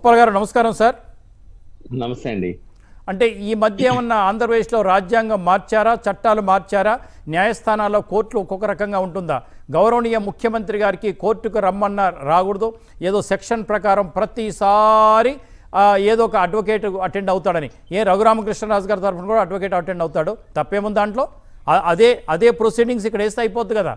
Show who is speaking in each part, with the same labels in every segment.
Speaker 1: ఉప్పల్ గారు నమస్కారం సార్
Speaker 2: నమస్తే అండి
Speaker 1: అంటే ఈ మధ్య ఉన్న ఆంధ్రప్రదేశ్లో రాజ్యాంగం మార్చారా చట్టాలు మార్చారా న్యాయస్థానాల్లో కోర్టులు ఒక్కొక్క రకంగా ఉంటుందా గౌరవనీయ ముఖ్యమంత్రి గారికి కోర్టుకు రమ్మన్న రాకూడదు ఏదో సెక్షన్ ప్రకారం ప్రతిసారి ఆ, ఏదో ఒక అడ్వకేట్ అటెండ్ అవుతాడని ఏ రఘురామకృష్ణరాజు గారి తరఫున కూడా అడ్వకేట్ అటెండ్ అవుతాడు తప్పేముంది దాంట్లో ఆ- అదే అదే ప్రొసీడింగ్స్ ఇక్కడ వేస్తే అయిపోద్ది కదా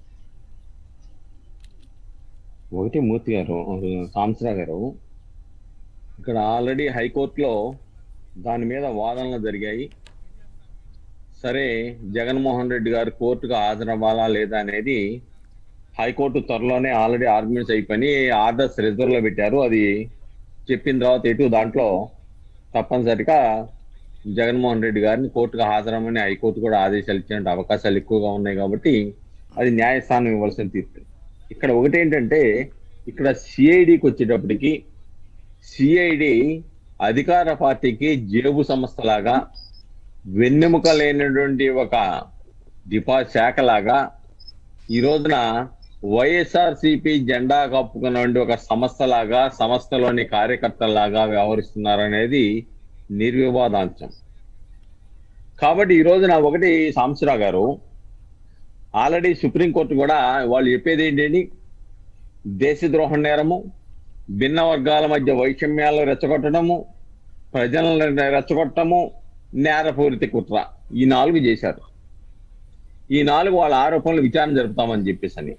Speaker 2: ఒకటి మూర్తి గారు సాంసరా గారు ఇక్కడ ఆల్రెడీ హైకోర్టులో దాని మీద వాదనలు జరిగాయి సరే జగన్మోహన్ రెడ్డి గారు కోర్టుకు హాజరవ్వాలా లేదా అనేది హైకోర్టు త్వరలోనే ఆల్రెడీ ఆర్గ్యుమెంట్స్ అయిపోయి ఆర్డర్స్ రిజర్వ్ లో పెట్టారు అది చెప్పిన తర్వాత ఎటు దాంట్లో తప్పనిసరిగా జగన్మోహన్ రెడ్డి గారిని కోర్టుకు హాజరమ్మని హైకోర్టు కూడా ఆదేశాలు ఇచ్చిన అవకాశాలు ఎక్కువగా ఉన్నాయి కాబట్టి అది న్యాయస్థానం ఇవ్వాల్సిన తీర్పు ఇక్కడ ఒకటి ఏంటంటే ఇక్కడ సిఐడికి వచ్చేటప్పటికి సిఐడి అధికార పార్టీకి జేబు సంస్థలాగా వెన్నెముక లేనటువంటి ఒక డిపా శాఖలాగా ఈ రోజున వైఎస్ఆర్ సిపి జెండా కప్పుకున్నటువంటి ఒక సంస్థలాగా సంస్థలోని కార్యకర్తలాగా వ్యవహరిస్తున్నారనేది నిర్వివాదాంశం కాబట్టి ఈ రోజున ఒకటి సాంసరావు గారు ఆల్రెడీ సుప్రీంకోర్టు కూడా వాళ్ళు చెప్పేది ఏంటండి దేశద్రోహ నేరము భిన్న వర్గాల మధ్య వైషమ్యాలు రెచ్చగొట్టడము ప్రజలను రెచ్చగొట్టడము నేరపూరిత కుట్ర ఈ నాలుగు చేశారు ఈ నాలుగు వాళ్ళ ఆరోపణలు విచారణ జరుపుతామని చెప్పేసి అని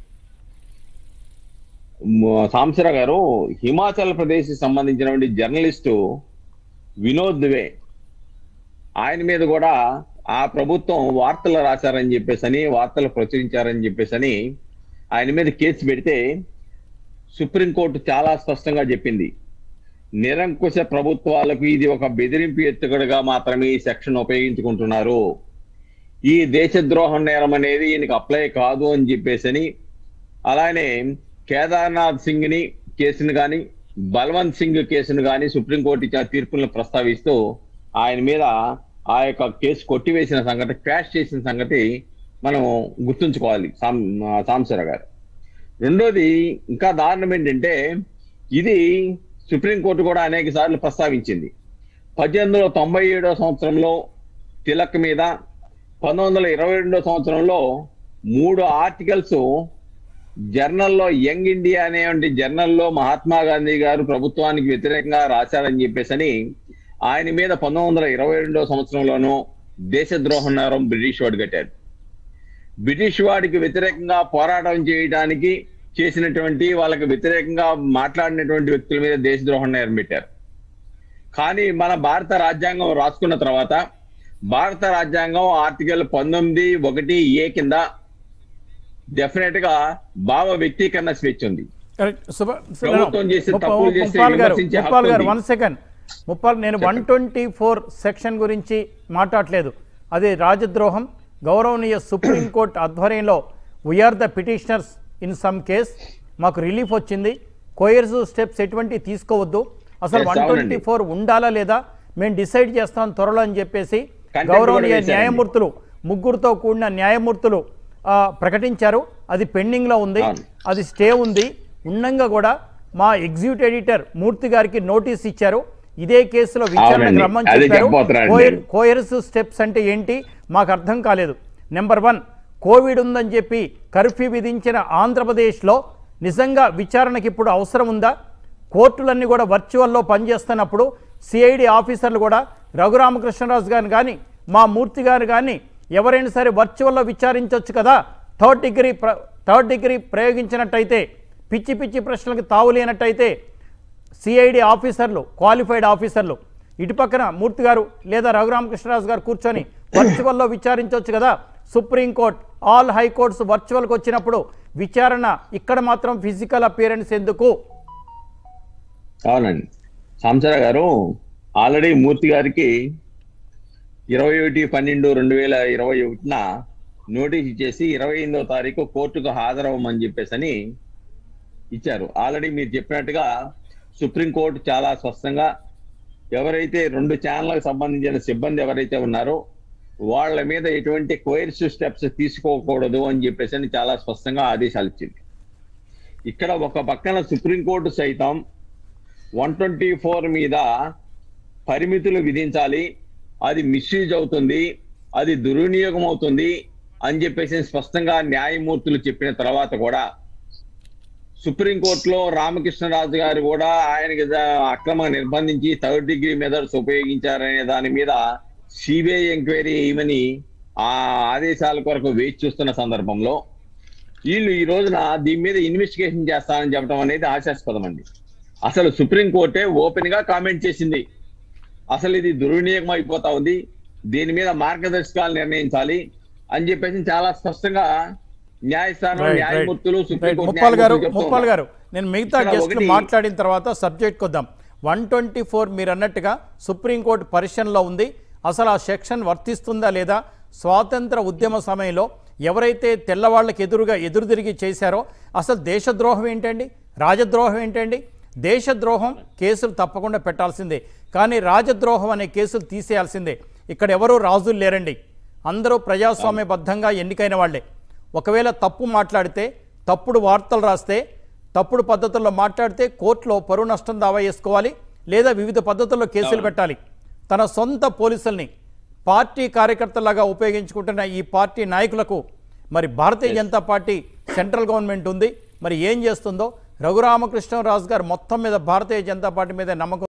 Speaker 2: మ- సాంసరా గారు హిమాచల్ ప్రదేశ్ సంబంధించినటువంటి జర్నలిస్టు వినోద్ దువే ఆయన మీద కూడా ఆ ప్రభుత్వం వార్తలు రాశారని చెప్పేసి అని వార్తలు ప్రచురించారని చెప్పేసి అని ఆయన మీద కేసు పెడితే సుప్రీంకోర్టు చాలా స్పష్టంగా చెప్పింది నిరంకుశ ప్రభుత్వాలకు ఇది ఒక బెదిరింపు ఎత్తుగడగా మాత్రమే ఈ సెక్షన్ ఉపయోగించుకుంటున్నారు ఈ దేశద్రోహం నేరం అనేది ఈయనకి అప్లై కాదు అని చెప్పేసి అని అలానే కేదార్నాథ్ సింగ్ ని కేసును కానీ బల్వంత్ సింగ్ కేసును కానీ సుప్రీంకోర్టు ఇచ్చిన తీర్పులను ప్రస్తావిస్తూ ఆయన మీద ఆ యొక్క కేసు కొట్టివేసిన సంగతి క్రాష్ చేసిన సంగతి మనం గుర్తుంచుకోవాలి సాం సాంసర గారు రెండోది ఇంకా దారుణం ఏంటంటే ఇది సుప్రీంకోర్టు కూడా అనేక సార్లు ప్రస్తావించింది పద్దెనిమిది వందల తొంభై ఏడో సంవత్సరంలో తిలక్ మీద పంతొమ్మిది వందల ఇరవై రెండో సంవత్సరంలో మూడు ఆర్టికల్స్ జర్నల్లో యంగ్ ఇండియా అనేటువంటి జర్నల్లో మహాత్మా గాంధీ గారు ప్రభుత్వానికి వ్యతిరేకంగా రాశారని చెప్పేసి అని ఆయన మీద పంతొమ్మిది వందల ఇరవై రెండో సంవత్సరంలోనూ దేశద్రోహ నేరం బ్రిటిష్ వాడు కట్టారు బ్రిటిష్ వాడికి వ్యతిరేకంగా పోరాటం చేయడానికి చేసినటువంటి వాళ్ళకి వ్యతిరేకంగా మాట్లాడినటువంటి వ్యక్తుల మీద దేశద్రోహం నేరం పెట్టారు కానీ మన భారత రాజ్యాంగం రాసుకున్న తర్వాత భారత రాజ్యాంగం ఆర్టికల్ పంతొమ్మిది ఒకటి ఏ కింద డెఫినెట్ గా భావ వ్యక్తీకరణ స్వేచ్ఛ ఉంది
Speaker 1: కరెక్ట్ సుభ-
Speaker 2: ప్రభుత్వం చేసే
Speaker 1: ముప్ప-
Speaker 2: తప్పులు చేస్తే
Speaker 1: ముప్పాల్ గారు
Speaker 2: విమర్శించే హక్కు
Speaker 1: ముప్పాల్ గారు
Speaker 2: ఉంది.
Speaker 1: వన్ సెకండ్ ముప్పాల్ నేను వన్ ట్వంటీ ఫోర్ సెక్షన్ గురించి మాట్లాడలేదు అది రాజద్రోహం గౌరవనీయ సుప్రీంకోర్టు ఆధ్వర్యంలో we are the petitioners in some case మాకు రిలీఫ్ వచ్చింది కోయర్సివ్ స్టెప్స్ ఎటువంటి తీసుకోవద్దు అసలు
Speaker 2: Yes,
Speaker 1: వన్ ట్వంటీ
Speaker 2: అవునండి.
Speaker 1: ఫోర్ ఉండాలా లేదా మేము డిసైడ్ చేస్తాం త్వరలో అని చెప్పేసి
Speaker 2: Content
Speaker 1: గౌరవనీయ
Speaker 2: కూడా వేశారండి.
Speaker 1: న్యాయమూర్తులు ముగ్గురుతో కూడిన న్యాయమూర్తులు ఆ, ప్రకటించారు అది పెండింగ్లో ఉంది
Speaker 2: అవును.
Speaker 1: అది స్టే ఉంది ఉండంగా కూడా మా ఎగ్జిక్యూటివ్ ఎడిటర్ మూర్తి గారికి నోటీస్ ఇచ్చారు ఇదే కేసులో విచారణకు
Speaker 2: అవునండి.
Speaker 1: రమ్మని
Speaker 2: అదే
Speaker 1: చెప్పారు
Speaker 2: చెప్పబోతున్నాను
Speaker 1: కోయర్
Speaker 2: నేను.
Speaker 1: కోయర్సివ్ స్టెప్స్ అంటే ఏంటి మాకు అర్థం కాలేదు నెంబర్ వన్ కోవిడ్ ఉందని చెప్పి కర్ఫ్యూ విధించిన ఆంధ్రప్రదేశ్లో నిజంగా విచారణకి ఇప్పుడు అవసరం ఉందా కోర్టులన్నీ కూడా వర్చువల్లో పనిచేస్తున్నప్పుడు సిఐడి ఆఫీసర్లు కూడా రఘురామకృష్ణరాజు గారిని కానీ మా మూర్తి గారు కానీ ఎవరైనా సరే వర్చువల్లో విచారించవచ్చు కదా థర్డ్ డిగ్రీ ప్ర థర్డ్ డిగ్రీ ప్రయోగించినట్టయితే పిచ్చి పిచ్చి ప్రశ్నలకు తావు లేనట్టయితే సిఐడి ఆఫీసర్లు క్వాలిఫైడ్ ఆఫీసర్లు ఇటు పక్కన మూర్తి గారు లేదా రఘురామకృష్ణరాజు గారు కూర్చొని వర్చువల్లో విచారించవచ్చు కదా సుప్రీంకోర్టు ఆల్ హైకోర్ట్స్ వర్చువల్కి వచ్చినప్పుడు విచారణ ఇక్కడ మాత్రం ఫిజికల్ అపియరెన్స్ ఎందుకు
Speaker 2: అవునండి సాంసరా గారు ఆల్రెడీ మూర్తి గారికి ఇరవై ఒకటి పన్నెండు రెండు వేల ఇరవై ఒకటిన నోటీస్ ఇచ్చేసి ఇరవై ఎనిమిదో తారీఖు కోర్టుకు హాజరవ్వమని చెప్పేసి అని ఇచ్చారు ఆల్రెడీ మీరు చెప్పినట్టుగా సుప్రీంకోర్టు చాలా స్పష్టంగా ఎవరైతే రెండు ఛానళ్ళకు సంబంధించిన సిబ్బంది ఎవరైతే ఉన్నారో వాళ్ళ మీద ఎటువంటి కోయర్సివ్ స్టెప్స్ తీసుకోకూడదు అని చెప్పేసి అని చాలా స్పష్టంగా ఆదేశాలు ఇచ్చింది ఇక్కడ ఒక పక్కన సుప్రీంకోర్టు సైతం వన్ ట్వంటీ ఫోర్ మీద పరిమితులు విధించాలి అది మిస్యూజ్ అవుతుంది అది దుర్వినియోగం అవుతుంది అని చెప్పేసి స్పష్టంగా న్యాయమూర్తులు చెప్పిన తర్వాత కూడా సుప్రీంకోర్టులో రామకృష్ణరాజు గారు కూడా ఆయనకి ద- అక్రమంగా నిర్బంధించి థర్డ్ డిగ్రీ మెథడ్స్ ఉపయోగించారనే దాని మీద సిబిఐ ఎంక్వైరీ చేయమని ఆ ఆదేశాల కొరకు వేచి చూస్తున్న సందర్భంలో వీళ్ళు ఈ రోజున దీని మీద ఇన్వెస్టిగేషన్ చేస్తానని చెప్పడం అనేది ఆశాస్పదం అండి అసలు సుప్రీంకోర్టే ఓపెన్ గా కామెంట్ చేసింది అసలు ఇది దుర్వినియోగం అయిపోతా ఉంది దీని మీద మార్గదర్శకాలు నిర్ణయించాలి అని చెప్పేసి చాలా స్పష్టంగా న్యాయస్థానం
Speaker 1: Right, right.
Speaker 2: న్యాయమూర్తులు
Speaker 1: రైట్
Speaker 2: సుప్రీంకోర్టు
Speaker 1: ముప్పాల్ గారు
Speaker 2: న్యాయమూర్తులు చెప్తూ
Speaker 1: ముప్పాల్
Speaker 2: ఉన్నారు.
Speaker 1: గారు నేను మిగతా
Speaker 2: ఇక్కడ
Speaker 1: గెస్ట్లు
Speaker 2: ఒకటి-
Speaker 1: మాట్లాడిన తర్వాత సబ్జెక్ట్కి వద్దాం వన్ ట్వంటీ ఫోర్ మీరు అన్నట్టుగా సుప్రీంకోర్టు పరిశీలనలో ఉంది అసలు ఆ సెక్షన్ వర్తిస్తుందా లేదా స్వాతంత్ర ఉద్యమ సమయంలో ఎవరైతే తెల్లవాళ్ళకి ఎదురుగా ఎదురు తిరిగి చేశారో అసలు దేశద్రోహం ఏంటండి రాజద్రోహం ఏంటండి దేశద్రోహం కేసులు తప్పకుండా పెట్టాల్సిందే కానీ రాజద్రోహం అనే కేసులు తీసేయాల్సిందే ఇక్కడ ఎవరూ రాజులు లేరండి అందరూ ప్రజాస్వామ్యబద్ధంగా ఎన్నికైన వాళ్ళే ఒకవేళ తప్పు మాట్లాడితే తప్పుడు వార్తలు రాస్తే తప్పుడు పద్ధతుల్లో మాట్లాడితే కోర్టులో పరువు నష్టం దావా వేసుకోవాలి లేదా వివిధ పద్ధతుల్లో కేసులు పెట్టాలి తన సొంత పోలీసుల్ని పార్టీ కార్యకర్తలాగా ఉపయోగించుకుంటున్న ఈ పార్టీ నాయకులకు మరి భారతీయ జనతా పార్టీ సెంట్రల్ గవర్నమెంట్ ఉంది మరి ఏం చేస్తుందో రఘురామకృష్ణరాజు గారు మొత్తం మీద భారతీయ జనతా పార్టీ మీద నమ్మకం